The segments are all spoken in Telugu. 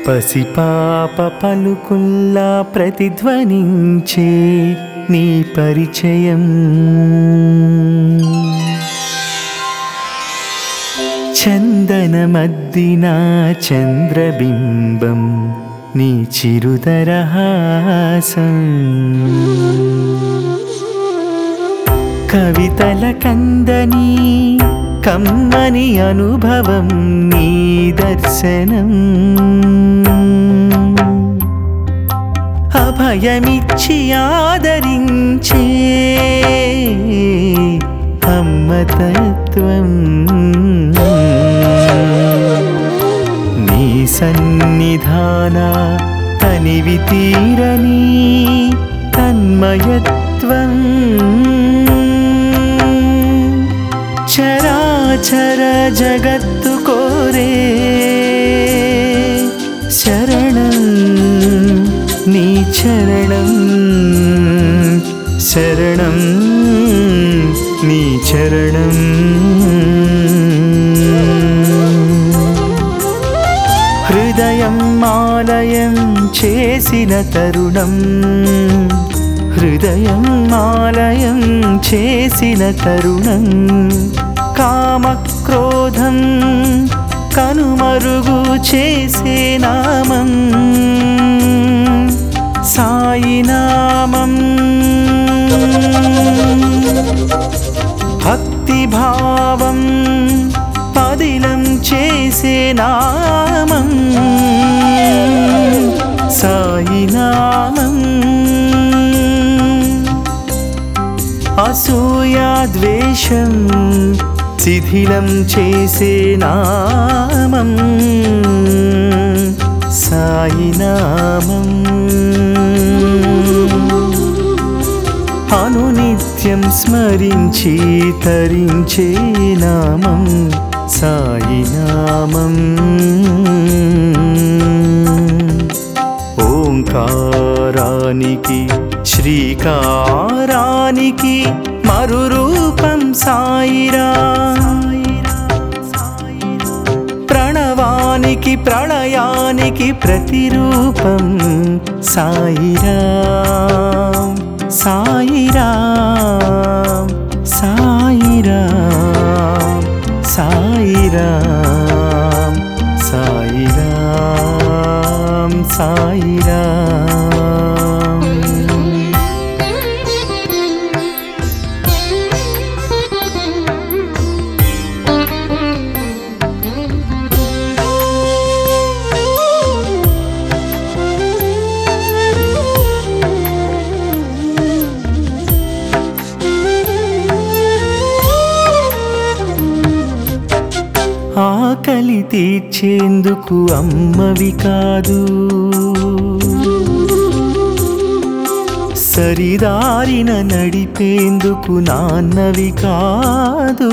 పసిపాప పలుకుల్లా ప్రతిధ్వనించే నీ పరిచయం చందనమద్దిన చంద్రబింబం నీ చిరుదరహాసం కవితల కందని కమ్మని అనుభవం నీ దర్శనం అభయమిచ్చి ఆదరించే అమ్మతత్వం నీ సన్నిధాన తనివి తీరని తన్మయత్వం చరాచర జగత్తు కోరే శరణం నీ చరణం శరణం నీ చరణం హృదయం మాలయం చేసిన తరుణం హృదయం మాలయం చేసిన తరుణం కామక్రోధం కనుమరుగు చేసే నామం సాయి నామం భక్తిభావం పదిలం చేసే నామం సాయి నామం అసూయా ద్వేషం శిథిలం చేసే నామం సాయి నామం అనునిత్యం స్మరించి తరించే నామం సాయి నామం ఓంకారానికి శ్రీకారానికి మరురూపం సాయిరా ప్రణవానికి ప్రళయానికి ప్రతిరూపం సాయిరా సాయిరా సాయిరా సాయిరా సాయిరా సాయిరా ఆకలి తీర్చేందుకు అమ్మవి కాదు సరిదారిన నడిపేందుకు నాన్నవి కాదు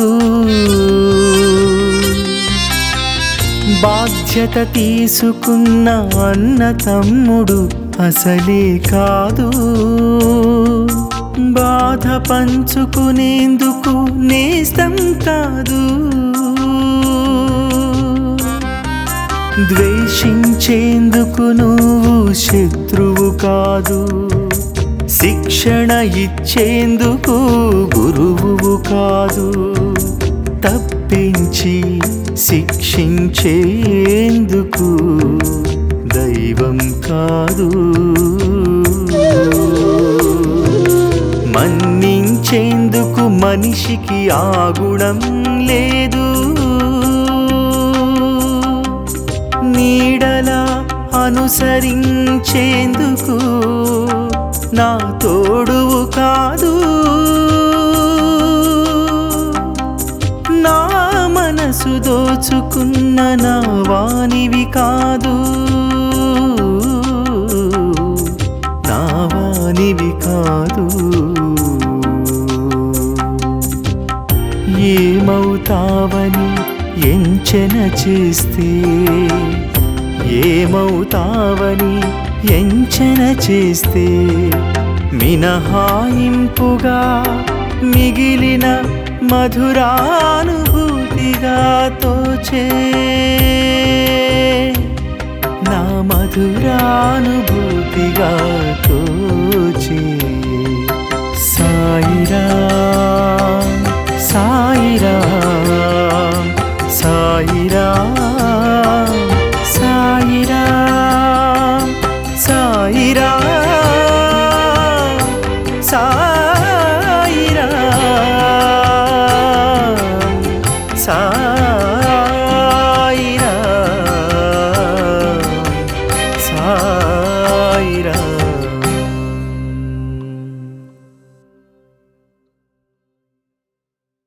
బాధ్యత తీసుకున్న అన్న తమ్ముడు అసలే కాదు బాధ పంచుకునేందుకు నేస్తం కాదు ద్వేషించేందుకు నువ్వు శత్రువు కాదు శిక్షణ ఇచ్చేందుకు గురువు కాదు తప్పించి శిక్షించేందుకు దైవం కాదు మన్నించేందుకు మనిషికి ఆ గుణం లేదు నీడలా అనుసరించేందుకు నా తోడువు కాదు నా మనసు దోచుకున్న నా వానివి కాదు నా వానివి కాదు ఏమవుతావని ఎంచెన చేస్తే ఏమవుతావని ఎంచెన చేస్తే మినహాయింపుగా మిగిలిన మధురానుభూతిగా తోచే నా మధురానుభూతిగా తోచి